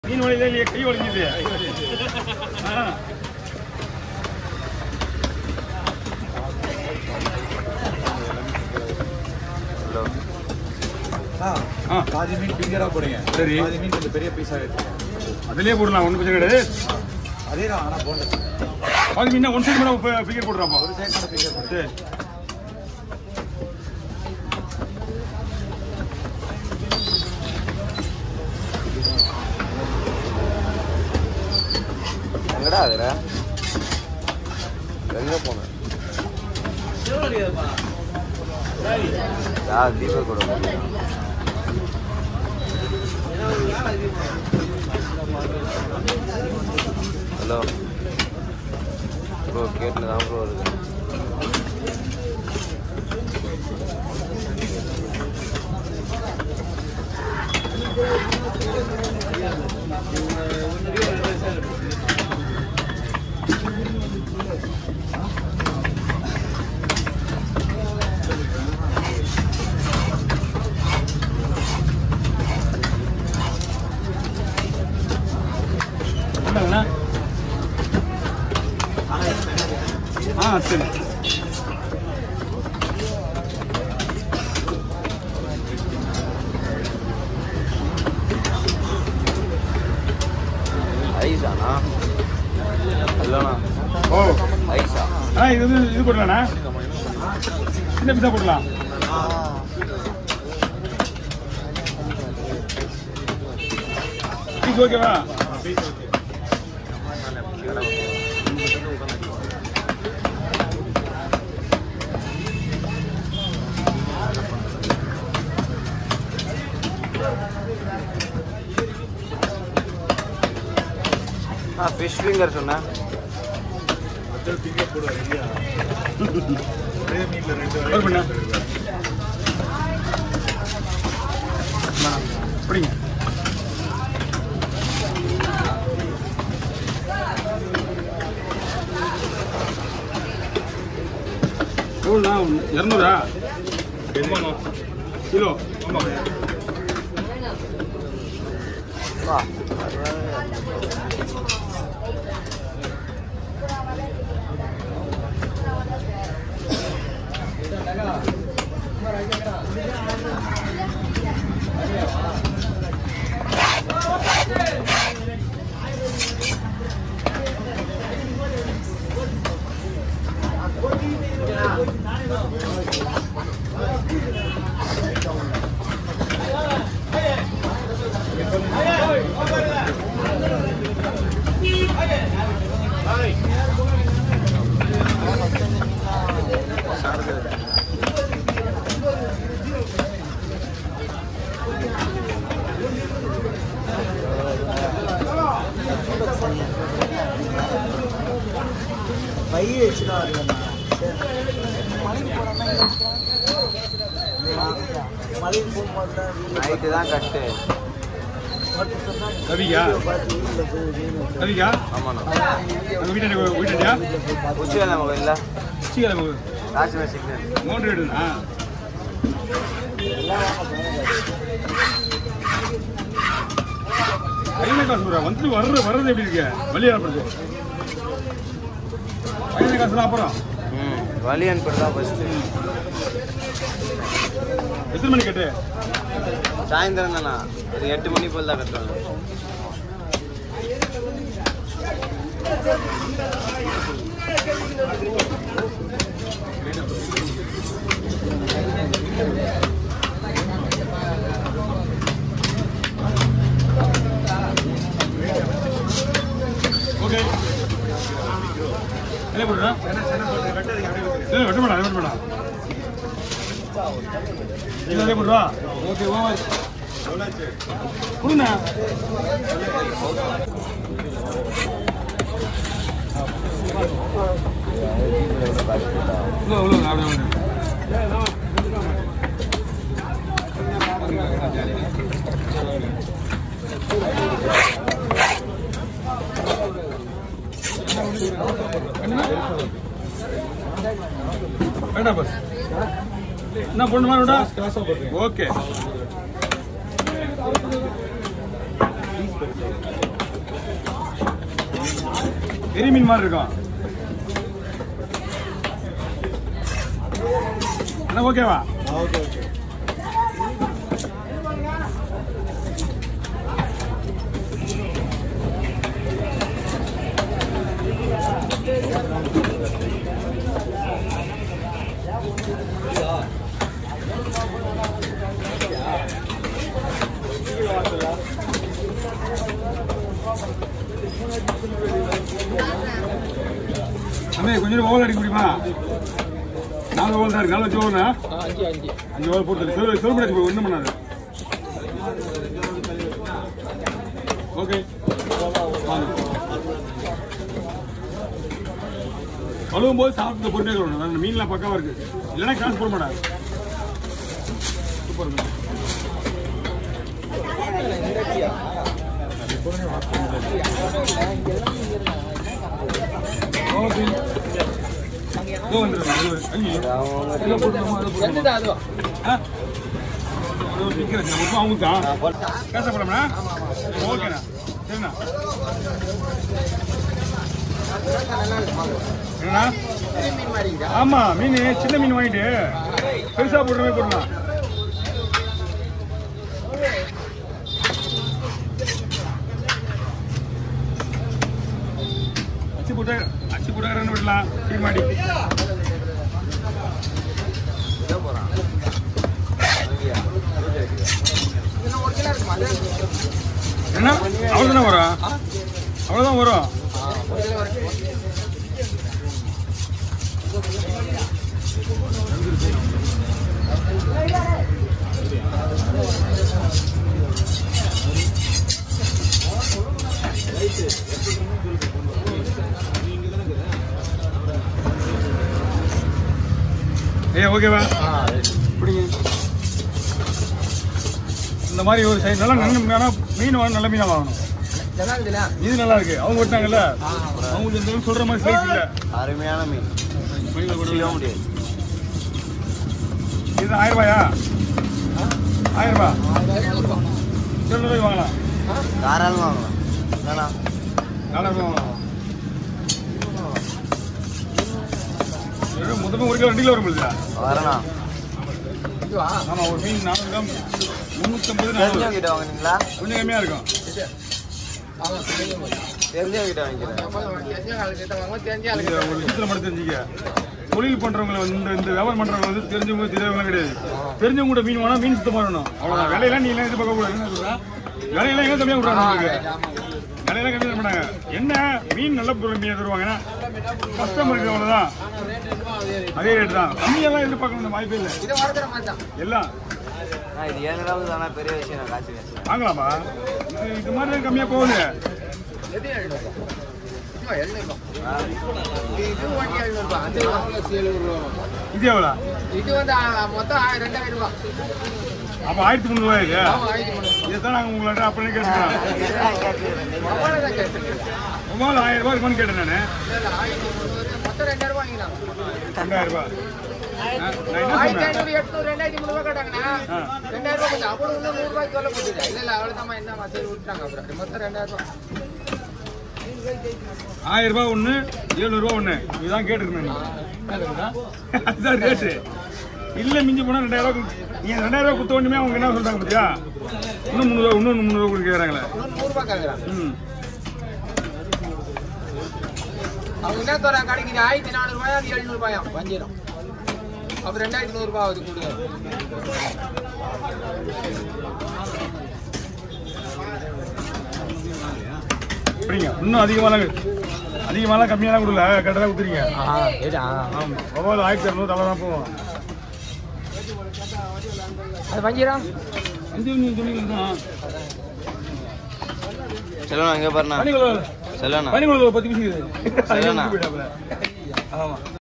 மீன் வழியில இல்லையே கை வலிக்குது ஆ. ஆ, ஆ. பாதி மீன் ஃபிங்கரா போடுங்க சரி. பாதி மீன் கொஞ்சம் பெரிய பீஸா எடுத்துங்க அதுலயே போடலாம் ஒன்றும் பிரச்சனை கிடையாது அதே தான் ஆனா போண்டஸ் பாதி மீன் ஒன் சைடு கூட ஃபிகர் போடுறாப்பா ஒரு சைடு மட்டும் ஃபிங்கர் போடுங்க சரி எங்கடா அதுல எங்க போன யார் தீபக் கூட போனியா? ஹலோ ப்ரோ கேட்டில் தான் ப்ரோ இருக்கு என்னங்கண்ணா ஆ சரி ஐஸாண்ணா இல்லைண்ணா ஓ ஐஸா அண்ணா இது வந்து இது போடலாண்ணா சின்ன பிஸா போடலாம் பீஸ் ஓகேவா ஆ ஃபிஷ் ஃபிங்கர் சொன்னேன் ஃபிங்கர் போடுவாங்க இல்லையா ஒரே மீன்ல ரெண்டு ஒரு பண்ணா வகை பிடிங்க எவ்வளோண்ணா இரநூறா கிலோ வா நைட்டு தான் கட்டு கவிகா கவிகா ஆமாண்ணா நம்ம வீட்டு வீட்டாண்டியா உச்சிவேலை மொபைலில் சீக்கிரம் காஷ்மீர் சிக்னல் மூன்று வீடுண்ணா ஐநா காசு ரூபா வந்து வர்ற வர்றது எப்படி இருக்கு வழி அனுப்புறது ஐநா காசு அப்புறம் ம் வழி அனுப்புறது தான் ஃபஸ்ட்டு எத்தனை மணி கேட்டு சாயந்தரம் தானா ஒரு எட்டு மணி போல் தான் கட்டுறாங்க ஓகே என்ன போடுறா இல்லை வெட்ட மாடா வெட்ட மாடா இல்லை அதே போடுறா ஓகே ஓவர் கொடுண்ணா இவ்வளோ இவ்வளோ அப்படி வந்து வேண்டாம் பஸ் என்ன பொண்ணு மாதிரி விடா ஓகே பெரிய மீன் மாதிரி இருக்கும் அண்ணா ஓகேவா ஓகே ஓகே அண்ணே கொஞ்சம் ஓவல் அடிக்க முடியுமா நாலு ஓவல் தான் இருக்கு நாலு வச்சு ஓவல்னா அஞ்சு ஓவல் போட்டு சிறு சிறுபடி அடிச்சு ஒன்றும் பண்ணாது ஓகே கழுவும் போது சாப்பிட்டு பொறுமையாக கழுவணும் அந்த மீன்லாம் பக்காவா இருக்கு இல்லைன்னா காசு போட மாட்டாங்க சூப்பர் மீன் ஓகே இதோ வந்துடுறேன் அது ஒரு- ஐயோ. இதை போட்டுருமா, அதை போட்டுருமா? ஆ? அது ஒரு நிக்கிறேன். சரி, மொத்தம் அவங்களுக்கு தான். காசு போடலாமா? ஓகேண்ணா சரிண்ணா என்னண்ணா ஆமா மீன் சின்ன மீன் வாங்கிட்டு பெருசா போடுற மாதிரி போடலாம் அச்சு போட்டு அச்சு போட்டு ரெண்டு விடலாம் சீமாடி என்ன அவ்வளோதானே வரும் அவ்வளோதான் வரும் ஏ ஓகேவா பிடிங்க இந்த மாதிரி ஒரு சைடு நல்லா நல்ல மீனா மீன் வாங்க நல்ல மீனா வாங்கணும் இது நல்லா இருக்கு அவங்க விட்டாங்கல்ல அவங்க இந்த அளவுக்கு சொல்ற மாதிரி சைஸ் இல்ல அருமையான மீன் மணியில கூட செய்ய முடியாது இது ஆயிரம் ரூபாயா ஆயிரம் ரூபாய் எழுநூறு ரூபாய் வாங்கலாம் தாராளமாக வாங்கலாம் என்னண்ணா நாலாயிரம் ரூபாய் வாங்கலாம் வெறும் மொத்தமா ஒரு கிலோ ரெண்டு கிலோ வரும் இல்லையா வரண்ணா ஆமா ஒரு மீன் நானூறு கிராம் முந்நூற்றம்பது நானூறு தெரிஞ்சவங்க கிட்ட வாங்குனீங்களா கொஞ்சம் கம்மியா இருக்கும் தெரிஞ்சவங்க கிட்ட வாங்கிக்கிறேன் இந்த ஒரு விஷயத்துல மட்டும் தெரிஞ்சுக்க தொழில் பண்றவங்க வந்து இந்த இந்த வியாபாரம் பண்றவங்க வந்து தெரிஞ்சவங்க தெரியவங்க கிடையாது தெரிஞ்சவங்க கூட மீன் வேணா மீன் சுத்தமா வரணும் அவ்வளவுதான் விலையெல்லாம் நீ எல்லாம் எதிர்பார்க்க கூடாது என்ன சொல்ற விலையெல்லாம் எங்க கம்மியா விடுறாங்க உங்களுக்கு விலையெல்லாம் கம்மியா தர மாட்டாங்க என்ன மீன் நல்ல பொருள் மீன் தருவாங்கன்னா கஸ்டமருக்கு அவ்வளவுதான் அதே ரேட் தான் கம்மியெல்லாம் எதிர்பார்க்கணும் வாய்ப்பே இல்லை எல்லாம் அண்ணா, இது ஏழு தானே பெரிய விஷயம் நான் காசு காசு வாங்கலாமா இது- இது மாதிரி தான் கம்மியா போகுது இது எவ்வளோ இது வந்து ஆ, மொத்தம் ஆ- ரெண்டாயிரம் ரூபாய் அப்ப ஆயிரத்தி முந்நூறு ரூபாய் இது ஆமா, ஆயிரத்தி முந்நூறு. இதுதான் நாங்க உங்கள்ட்ட அப்படியே கேட்டுக்கிறோம் அவ்வளவு தான் கேட்டிருக்கேன். மொபைல் ஆயிரம் ரூபாய் இருக்குமான்னு கேட்டேன் நானு இல்ல, இல்ல, ஆயிரத்தி முந்நூறு, மொத்தம் ரெண்டாயிரம் ரூபாய் வாங்கிக்கலாம். ரெண்டாயிரம் ரூபாய் நான் நான் என்ன ஆயிரத்தி சொன்னேன் ஐநூறு, எட்நூறு, ரெண்டாயிரத்தி முந்நூறு ரூபாய் கேட்டாங்கண்ணா. ஆ. ரெண்டாயிரம் ரூபாய் கொஞ்சம் அவ்வளவு இன்னும் நூறு ரூபாய்க்கு சொல்ல போட்டுட்டேன். இல்ல, இல்ல, அவ்வளவுதாம்மா, என்னம்மா, சரி, விட்டுட்டாங்க அப்புறம். மொத்தம் ரெண்டாயிரம் ரூபாய். ஆயிரம் ரூபாய் ஒண்ணு ஏழுநூறு ரூபாய் ஒண்ணு இதுதான் கேட்டுருக்கேன் அதுதான் ரேட்டு இல்ல மிஞ்சி போனா ரெண்டாயிரம் ரூபாய் நீங்க ரெண்டாயிரம் ரூபாய் குத்த ஒண்ணுமே அவங்க என்ன சொல்றாங்க பாத்தியா இன்னும் முந்நூறு இன்னும் முந்நூறு ரூபாய் கேக்குறாங்களே இன்னும் நூறு ரூபாய் கேக்குறாங்க. ம் அவங்க என்ன தராங்க கடைக்கு இது ஆயிரத்தி நானூறு ரூபாயா அது எழுநூறு ரூபாயா வஞ்சிரம் அப்ப ரெண்டாயிரத்தி நூறு ரூபாய் ஆகுது கொடுங்க அப்படிங்க இன்னும் அதிகமாலாம் அதிகமாலாம் கம்மியாலாம் கொடுக்கல கரெக்டாக கொடுத்துறீங்க ஆமா மொபைல் ஆயிரத்தி இரநூறு அவ்வளோ தான் போவோம் அது வஞ்சிரம் அஞ்சு நீங்க சொன்னீங்க செல்வண்ணா இங்கே பாருண்ணா பனிக்குள்ள செல்வண்ணா பனிக்குள்ள பத்து நிமிஷம் இருக்குது சரிண்ணா. ஆமா